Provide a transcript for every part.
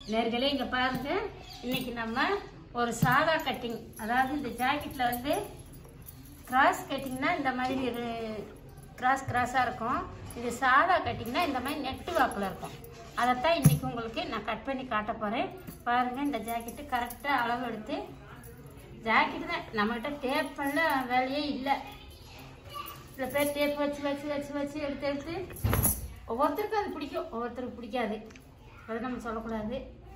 நேர்களே இங்கே பாருங்க இன்னைக்கு நம்ம ஒரு சாதா கட்டிங் அதாவது இந்த ஜாக்கெட்டில் வந்து கிராஸ் கட்டிங்னா இந்த மாதிரி ஒரு கிராஸ் கிராஸாக இருக்கும் இது சாதா கட்டிங்னா இந்த மாதிரி நெட்டு வாக்கில் இருக்கும் அதைத்தான் இன்னைக்கு உங்களுக்கு நான் கட் பண்ணி காட்ட போகிறேன் பாருங்கள் இந்த ஜாக்கெட்டு கரெக்டாக அளவு எடுத்து ஜாக்கெட்டு தான் நம்மகிட்ட டேப் பண்ண வேலையே இல்லை சில பேர் டேப் வச்சு வச்சு வச்சு வச்சு எடுத்து எடுத்து ஒவ்வொருத்தருக்கும் அது பிடிக்கும் ஒவ்வொருத்தருக்கு பிடிக்காது அதை நம்ம சொல்லக்கூடாது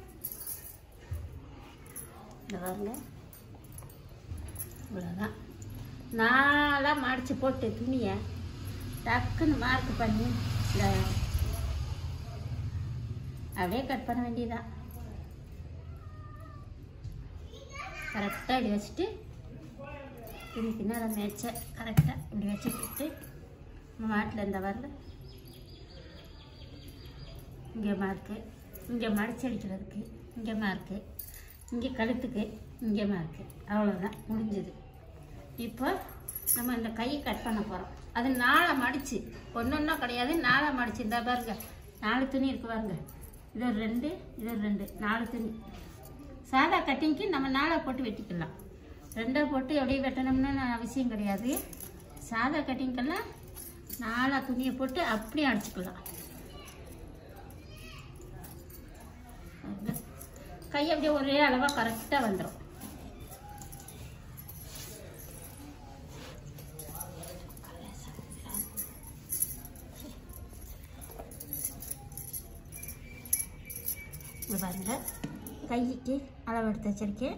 இந்த பாருங்க இவ்வளோதான் நாளாக மடித்து போட்டு துணியை டக்குன்னு மார்க் பண்ணி இந்த அப்படியே கட் பண்ண வேண்டியதான் கரெக்டாக இப்படி வச்சுட்டு துணி பின்னால் மேய்ச்ச கரெக்டாக இப்படி வச்சுக்கிட்டு நம்ம மாட்டில் இந்த வரல இங்கே மார்க்கு இங்கே மடிச்சு அடிக்கிறதுக்கு இங்கே மார்க்கு இங்கே கழுத்துக்கு இங்கே மார்க்கு அவ்வளோதான் முடிஞ்சது இப்போ நம்ம இந்த கை கட் பண்ண போகிறோம் அது நாளை மடிச்சு ஒன்று ஒன்றா கிடையாது நாளை மடிச்சு இந்த பாருங்க நாலு துணி இருக்கு பாருங்க இது ஒரு ரெண்டு இது ஒரு ரெண்டு நாலு துணி சாதா கட்டிங்க்கு நம்ம நாளை போட்டு வெட்டிக்கலாம் ரெண்டாக போட்டு அப்படியே வெட்டணும்னு அவசியம் கிடையாது சாதா கட்டிங்கெல்லாம் நாலா துணியை போட்டு அப்படியே அடிச்சுக்கலாம் கை அப்படியே ஒரே அளவாக கரெக்டாக வந்துடும் இது பாருங்க கைக்கு அளவு எடுத்து வச்சிருக்கேன்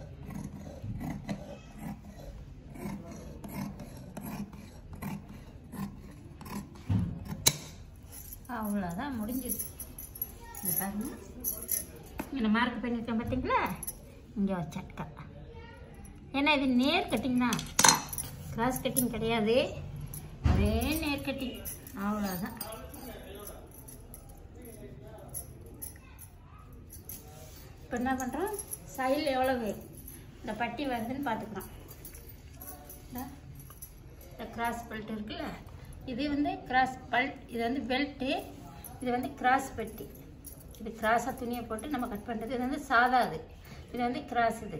அவ்வளோதான் முடிஞ்சுது இது பாருங்க இங்கே மார்க் பண்ணியிருக்கேன் பார்த்தீங்களா இங்கே வச்சக்கா ஏன்னா இது நேர் கட்டிங் தான் கிராஸ் கட்டிங் கிடையாது ஒரே நேர் கட்டிங் அவ்வளோதான் இப்போ என்ன பண்ணுறோம் சைடில் எவ்வளவு இந்த பட்டி வருதுன்னு பார்த்துக்குறோம் இந்தா, இந்த கிராஸ் பெல்ட் இருக்குல்ல இது வந்து கிராஸ் பெல்ட் இது வந்து பெல்ட்டு இது வந்து கிராஸ் பெட்டி இது கிராஸாக துணியை போட்டு நம்ம கட் பண்ணுறது இது வந்து சாதா இது இது வந்து கிராஸ் இது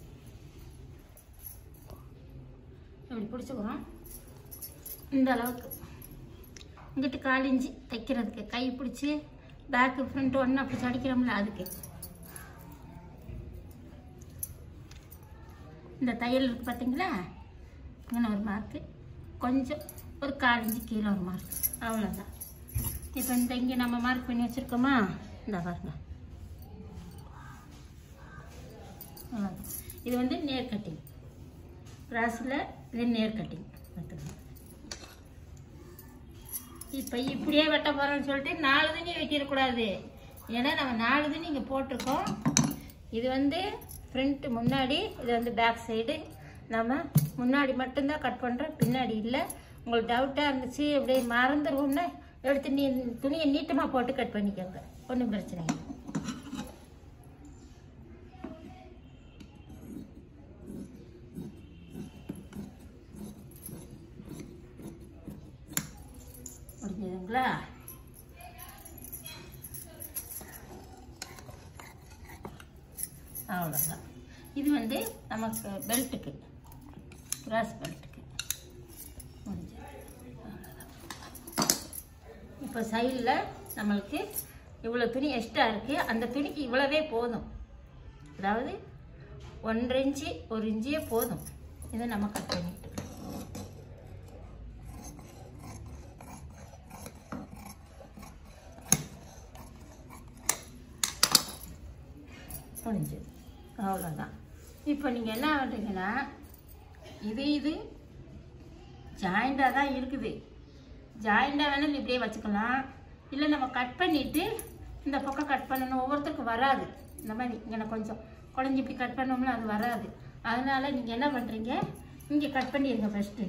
இப்படி பிடிச்சிக்கிறோம் இந்த அளவுக்கு இங்கிட்டு கால் இஞ்சி தைக்கிறதுக்கு கை பிடிச்சி பேக்கு ஃப்ரண்ட் ஒன்று அப்படி அடிக்கிறோம்ல அதுக்கு இந்த தையல் இருக்கு பார்த்தீங்களா இங்கே ஒரு மார்க்கு கொஞ்சம் ஒரு கால் இஞ்சி கீழே ஒரு மார்க் அவ்வளோதான் இப்போ இந்த இங்கே நம்ம மார்க் பண்ணி வச்சுருக்கோமா இந்த பாருங்க அவ்வளோதான் இது வந்து நேர் கட்டிங் கிராஸில் இது நேர் கட்டிங் பார்த்துக்கோங்க இப்போ இப்படியே வெட்ட போகிறோம்னு சொல்லிட்டு நாலு தண்ணி வெட்டிடக்கூடாது ஏன்னா நம்ம நாலு தண்ணி இங்கே போட்டிருக்கோம் இது வந்து ஃப்ரண்ட் முன்னாடி இது வந்து பேக் சைடு நம்ம முன்னாடி மட்டும்தான் கட் பண்ணுறோம் பின்னாடி இல்லை உங்களுக்கு டவுட்டாக இருந்துச்சு அப்படியே மறந்துடுவோம்னா எடுத்து நீ துணியை நீட்டமாக போட்டு கட் பண்ணிக்கோங்க ஒன்றும் பிரச்சனை இல்லை முடிஞ்சதுங்களா அவ்வளோதான் இது வந்து நமக்கு பெல்ட்டுக்கு கிராஸ் பெல்ட்டுக்கு முடிஞ்சது அவ்வளோதான் இப்போ சைடில் நம்மளுக்கு இவ்வளோ துணி எக்ஸ்ட்ரா இருக்குது அந்த துணிக்கு இவ்வளவே போதும் அதாவது ஒன்றரை இன்ச்சு ஒரு இன்ச்சியே போதும் இதை நம்ம கட் பண்ணிட்டு முடிஞ்சது அவ்வளோதான் இப்போ நீங்கள் என்ன பண்ணுறீங்கன்னா இது இது ஜாயிண்டாக தான் இருக்குது ஜாயிண்டாக வேணாலும் இப்படியே வச்சுக்கலாம் இல்லை நம்ம கட் பண்ணிவிட்டு இந்த பக்கம் கட் பண்ணணும் ஒவ்வொருத்தருக்கும் வராது இந்த மாதிரி இங்கே கொஞ்சம் குழஞ்சி இப்படி கட் பண்ணோம்னா அது வராது அதனால் நீங்கள் என்ன பண்ணுறீங்க இங்கே கட் பண்ணிடுங்க ஃபஸ்ட்டு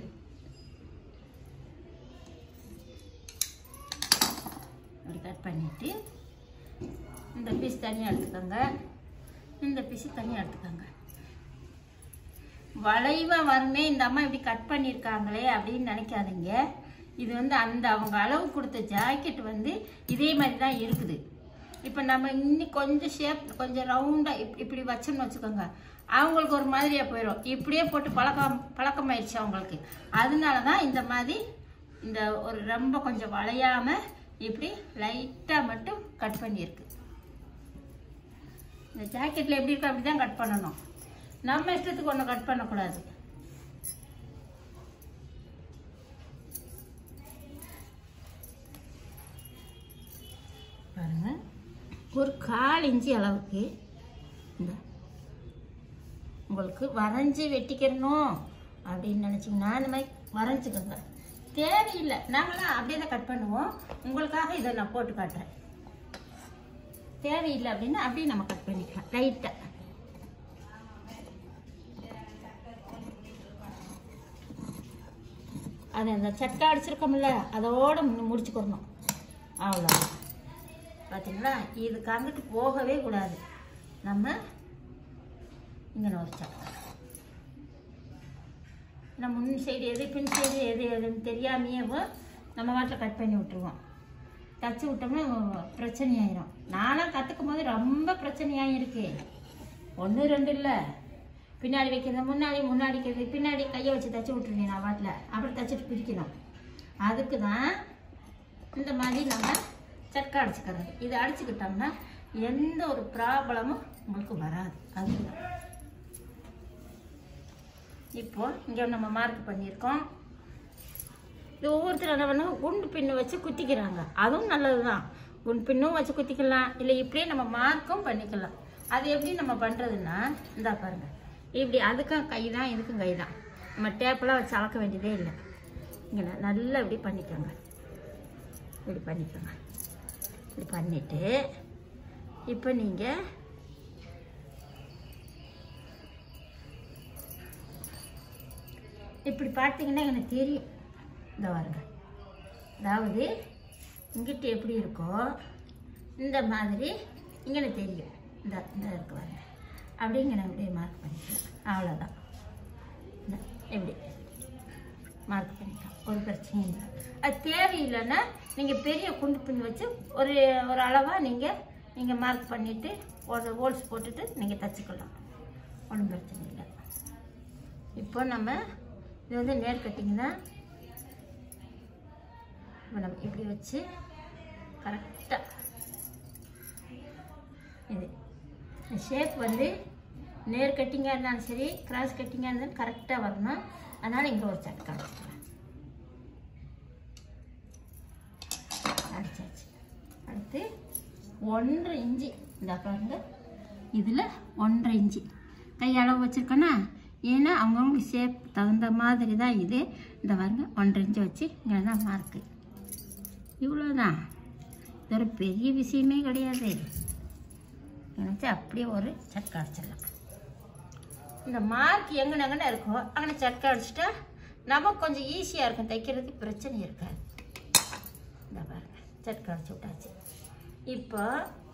இப்படி கட் பண்ணிவிட்டு இந்த பீஸ் தனியாக எடுத்துக்கோங்க இந்த பீஸ் தனியாக எடுத்துக்கோங்க வளைவாக வருமே இந்த அம்மா இப்படி கட் பண்ணியிருக்காங்களே அப்படின்னு நினைக்காதீங்க இது வந்து அந்த அவங்க அளவு கொடுத்த ஜாக்கெட் வந்து இதே மாதிரி தான் இருக்குது இப்போ நம்ம இன்னும் கொஞ்சம் ஷேப் கொஞ்சம் ரவுண்டாக இப்படி வச்சோம்னு வச்சுக்கோங்க அவங்களுக்கு ஒரு மாதிரியாக போயிடும் இப்படியே போட்டு பழக்கம் பழக்கமாயிடுச்சு அவங்களுக்கு அதனால தான் இந்த மாதிரி இந்த ஒரு ரொம்ப கொஞ்சம் வளையாம இப்படி லைட்டாக மட்டும் கட் பண்ணியிருக்கு இந்த ஜாக்கெட்டில் எப்படி இருக்கோ அப்படி தான் கட் பண்ணணும் நம்ம இஷ்டத்துக்கு ஒன்றும் கட் பண்ணக்கூடாது பாருங்க ஒரு கால் இன்ச்சி அளவுக்கு இந்த உங்களுக்கு வரைஞ்சி வெட்டிக்கிறணும் அப்படின்னு நினச்சிங்கன்னா இந்த மாதிரி வரைஞ்சிக்கோங்க தேவையில்லை நாங்களாம் அப்படியே தான் கட் பண்ணுவோம் உங்களுக்காக இதை நான் போட்டு காட்டுறேன் தேவையில்லை அப்படின்னா அப்படியே நம்ம கட் பண்ணிக்கலாம் லைட்டாக அது அந்த சட்டை அடிச்சிருக்கோம்ல அதோட மு- முடிச்சுக்கிறணும் அவ்வளோ பார்த்தீங்களா இதுக்கு அங்கிட்டு போகவே கூடாது நம்ம இங்கே ஒரு சட்டை நம்ம முன் சைடு எது பின் சைடு எது எதுன்னு தெரியாமையே நம்ம வாட்டில் கட் பண்ணி விட்டுருவோம் தச்சு விட்டோம்னா பிரச்சனையாயிரும் நானும் கற்றுக்கும் போது ரொம்ப பிரச்சனையாக இருக்கு ஒன்று ரெண்டு இல்லை பின்னாடி வைக்கிறது முன்னாடி முன்னாடி வைக்கிறது பின்னாடி கையை வச்சு தச்சு விட்டுருவேன் நான் வாட்டில் அப்புறம் தச்சுட்டு பிரிக்கணும் அதுக்கு தான் இந்த மாதிரி நம்ம சட்கை அடிச்சுக்கிறது இதை அடிச்சுக்கிட்டோம்னா எந்த ஒரு ப்ராப்ளமும் உங்களுக்கு வராது அதுதான் இப்போ இங்கே நம்ம மார்க் பண்ணியிருக்கோம் இது ஒவ்வொருத்தர் என்ன பண்ணாங்க குண்டு பின்னு வச்சு குத்திக்கிறாங்க அதுவும் நல்லது தான் குண்டு பின்னும் வச்சு குத்திக்கலாம் இல்லை இப்படியே நம்ம மார்க்கும் பண்ணிக்கலாம் அது எப்படி நம்ம பண்ணுறதுன்னா இந்தா பாருங்க இப்படி அதுக்கும் கை தான் இதுக்கும் கை தான் நம்ம டேப்பெல்லாம் வச்சு அளக்க வேண்டியதே இல்லை இங்கே ந- நல்லா இப்படி பண்ணிக்கோங்க இப்படி பண்ணிக்கோங்க இப்படி பண்ணிவிட்டு இப்போ நீங்கள் இப்படி பார்த்தீங்கன்னா எனக்கு தெரியும் இந்த பாருங்க அதாவது இங்கிட்டு எப்படி இருக்கோ இந்த மாதிரி இங்கே தெரியும் இந்த இந்த இருக்கு பாருங்க அப்படிங்க நான் இப்படியே மார்க் பண்ணிக்கலாம் அவ்வளோதான் இந்த இப்படி மார்க் பண்ணிக்கலாம் ஒரு பிரச்சனையும் இல்லை அது தேவையில்லைன்னா நீங்கள் பெரிய குண்டு பின் வச்சு ஒரு ஒரு அளவாக நீங்கள் நீங்கள் மார்க் பண்ணிவிட்டு ஒரு ஹோல்ஸ் போட்டுட்டு நீங்கள் தச்சுக்கலாம் ஒன்றும் பிரச்சனை இல்லை இப்போ நம்ம இது வந்து நேர் கட்டிங் தான் இப்போ நம்ம இப்படி வச்சு கரெக்டாக இது இந்த ஷேப் வந்து நேர் கட்டிங்காக இருந்தாலும் சரி கிராஸ் கட்டிங்காக இருந்தாலும் கரெக்டாக வரணும் அதனால் இங்கே ஒரு சட்கா வச்சுக்கலாம் அடிச்சாச்சு அடுத்து ஒன்றரை இஞ்சி இந்த பாருங்க இதில் ஒன்றரை இஞ்சி கை அளவு வச்சுருக்கேன்னா ஏன்னா அவங்கவுங்க ஷேப் தகுந்த மாதிரி தான் இது இந்த பாருங்க ஒன்றரை இஞ்சி வச்சு இங்கே தான் மார்க்கு இவ்வளோதான் இது ஒரு பெரிய விஷயமே கிடையாது நினச்சி அப்படியே ஒரு சட்கை அடிச்சிடலாம் இந்த மார்க் எங்கனெங்கன்னு இருக்கோ அங்கே சட்கை அடிச்சிட்டா நமக்கு கொஞ்சம் ஈஸியாக இருக்கும் தைக்கிறதுக்கு பிரச்சனை இருக்காது இந்த பாருங்க சட்கை அடிச்சு விட்டாச்சு இப்போ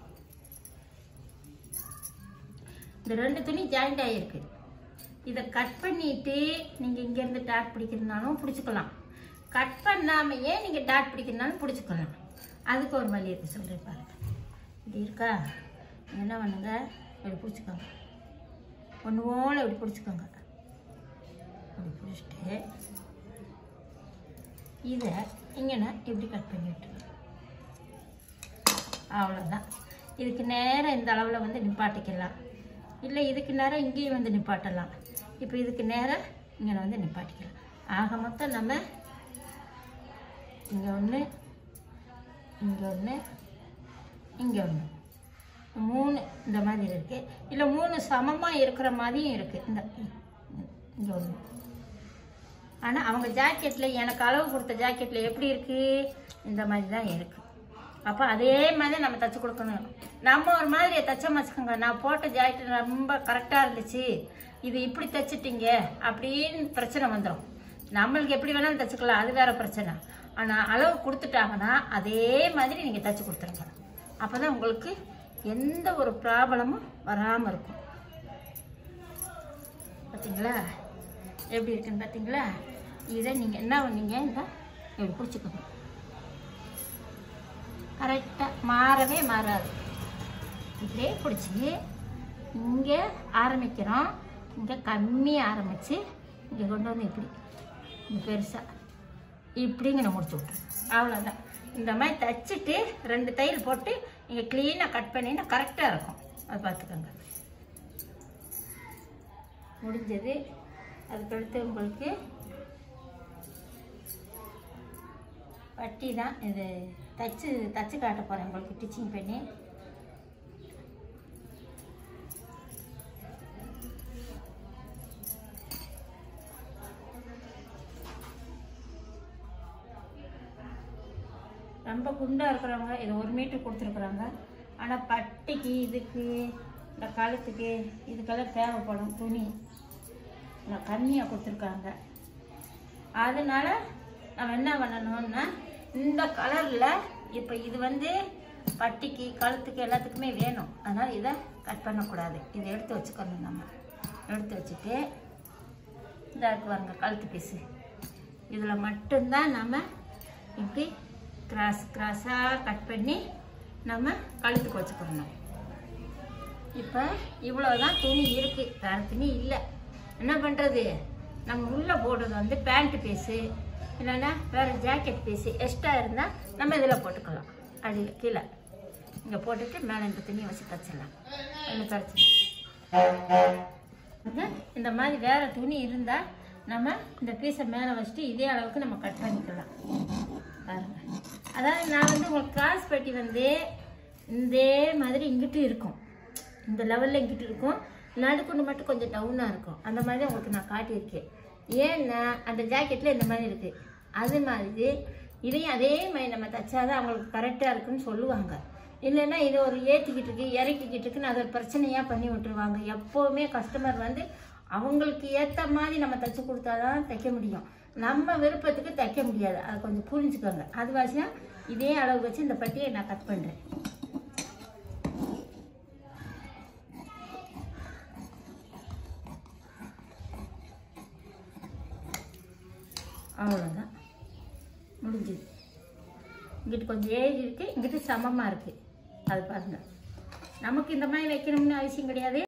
இந்த ரெண்டு துணி ஜாயிண்ட் ஆகிருக்கு இதை கட் பண்ணிட்டு நீங்கள் இங்கேருந்து டாட் பிடிக்கிறதுனாலும் பிடிச்சிக்கலாம் கட் பண்ணாமையே நீங்கள் டாட் பிடிக்கிறதுனாலும் பிடிச்சிக்கலாம் அதுக்கு ஒரு வழி இருக்கு சொல்கிறேன் பாருங்க இப்படி இருக்கா என்ன பண்ணுங்க இப்படி பிடிச்சிக்கோங்க ஒன்று போல இப்படி பிடிச்சிக்கோங்க அப்படி பிடிச்சிட்டு இதை இங்கேனா இப்படி கட் பண்ணி விட்டுருங்க அவ்வளோதான் இதுக்கு நேரம் இந்த அளவில் வந்து நிப்பாட்டிக்கலாம் இல்லை இதுக்கு நேரம் இங்கேயும் வந்து நிப்பாட்டலாம் இப்போ இதுக்கு நேரம் இங்கே வந்து நிப்பாட்டிக்கலாம் ஆக மொத்தம் நம்ம இங்கே ஒன்று இங்கே ஒன்று இங்கே ஒன்று மூணு இந்த மாதிரி இருக்குது இல்லை மூணு சமமாக இருக்கிற மாதிரியும் இருக்குது இந்த இங்கே ஒன்று ஆனால் அவங்க ஜாக்கெட்டில் எனக்கு அளவு கொடுத்த ஜாக்கெட்டில் எப்படி இருக்குது இந்த மாதிரி தான் இருக்குது அப்போ அதே மாதிரி நம்ம தச்சு கொடுக்கணும் நம்ம ஒரு மாதிரி தச்ச வச்சுக்கோங்க நான் போட்ட ஜாக்கெட் ரொம்ப கரெக்டாக இருந்துச்சு இது இப்படி தச்சிட்டீங்க அப்படின்னு பிரச்சனை வந்துடும் நம்மளுக்கு எப்படி வேணாலும் தச்சுக்கலாம் அது வேற பிரச்சனை ஆனால் அளவு கொடுத்துட்டாங்கன்னா அதே மாதிரி நீங்கள் தச்சு கொடுத்துருங்க அப்போ தான் உங்களுக்கு எந்த ஒரு ப்ராப்ளமும் வராமல் இருக்கும் பார்த்தீங்களா எப்படி இருக்குன்னு பார்த்தீங்களா இதை நீங்கள் என்ன பண்ணீங்க இந்த இப்படி பிடிச்சிக்கணும் கரெக்டாக மாறவே மாறாது இப்படியே பிடிச்சி இங்கே ஆரம்பிக்கிறோம் இங்கே கம்மியாக ஆரம்பித்து இங்கே கொண்டு வந்து இப்படி இங்கே பெருசாக இப்படிங்கிற முடிச்சு விட்ரு அவ்வளோதான் இந்த மாதிரி தச்சுட்டு ரெண்டு தையல் போட்டு இங்கே க்ளீனாக கட் பண்ணினா கரெக்டாக இருக்கும் அது பார்த்துக்கோங்க முடிஞ்சது அதுக்கடுத்து உங்களுக்கு பட்டி தான் இது தச்சு தச்சு காட்ட போகிறேன் உங்களுக்கு ஸ்டிச்சிங் பண்ணி ரொம்ப குண்டாக இருக்கிறவங்க இது ஒரு மீட்டர் கொடுத்துருக்குறாங்க ஆனால் பட்டிக்கு இதுக்கு இந்த கழுத்துக்கு இதுக்கெல்லாம் தேவைப்படும் துணி நான் கம்மியாக கொடுத்துருக்காங்க அதனால நம்ம என்ன பண்ணணும்னா இந்த கலரில் இப்போ இது வந்து பட்டிக்கு கழுத்துக்கு எல்லாத்துக்குமே வேணும் அதனால் இதை கட் பண்ணக்கூடாது இதை எடுத்து வச்சுக்கணும் நம்ம எடுத்து வச்சுட்டு இந்த இருக்கு பாருங்க கழுத்து பீஸு இதில் மட்டும்தான் நம்ம இப்படி கிராஸ் கிராஸாக கட் பண்ணி நம்ம கழுத்துக்கு வச்சுக்கணும் இப்போ இவ்வளோதான் துணி இருக்குது வேறு துணி இல்லை என்ன பண்ணுறது நம்ம உள்ளே போடுறது வந்து பேண்ட் பீஸு இல்லைன்னா வேறு ஜாக்கெட் பீஸு எக்ஸ்ட்ரா இருந்தால் நம்ம இதில் போட்டுக்கலாம் அடியில் கீழே இங்கே போட்டுட்டு மேலே இந்த துணியை வச்சு தச்சிடலாம் ஒன்றும் பிரச்சனை வந்து இந்த மாதிரி வேறு துணி இருந்தால் நம்ம இந்த பீஸை மேலே வச்சுட்டு இதே அளவுக்கு நம்ம கட் பண்ணிக்கலாம் பாருங்க அதாவது நான் வந்து உங்களுக்கு கிராஸ் பெட்டி வந்து இதே மாதிரி இங்கிட்டு இருக்கும் இந்த லெவலில் இங்கிட்டு இருக்கும் நடுக்குண்டு மட்டும் கொஞ்சம் டவுனாக இருக்கும் அந்த மாதிரி தான் உங்களுக்கு நான் காட்டியிருக்கேன் ஏன்னா அந்த ஜாக்கெட்டில் இந்த மாதிரி இருக்குது அது மாதிரி இதையும் அதே மாதிரி நம்ம தைச்சாதான் அவங்களுக்கு கரெக்டாக இருக்குன்னு சொல்லுவாங்க இல்லைன்னா இது ஒரு ஏற்றிக்கிட்டு இருக்கு இறக்கிக்கிட்டு இருக்குன்னு அது ஒரு பிரச்சனையாக பண்ணி விட்டுருவாங்க எப்போவுமே கஸ்டமர் வந்து அவங்களுக்கு ஏற்ற மாதிரி நம்ம தைச்சு கொடுத்தாதான் தைக்க முடியும் நம்ம விருப்பத்துக்கு தைக்க முடியாது அதை கொஞ்சம் புரிஞ்சுக்கோங்க அது வாசியம் இதே அளவு வச்சு இந்த பட்டியை நான் கட் பண்ணுறேன் அவ்வளோதான் முடிஞ்சுது இங்கிட்டு கொஞ்சம் ஏறி இருக்குது இங்கிட்டு சமமாக இருக்குது அது பாருங்க நமக்கு இந்த மாதிரி வைக்கணும்னு அவசியம் கிடையாது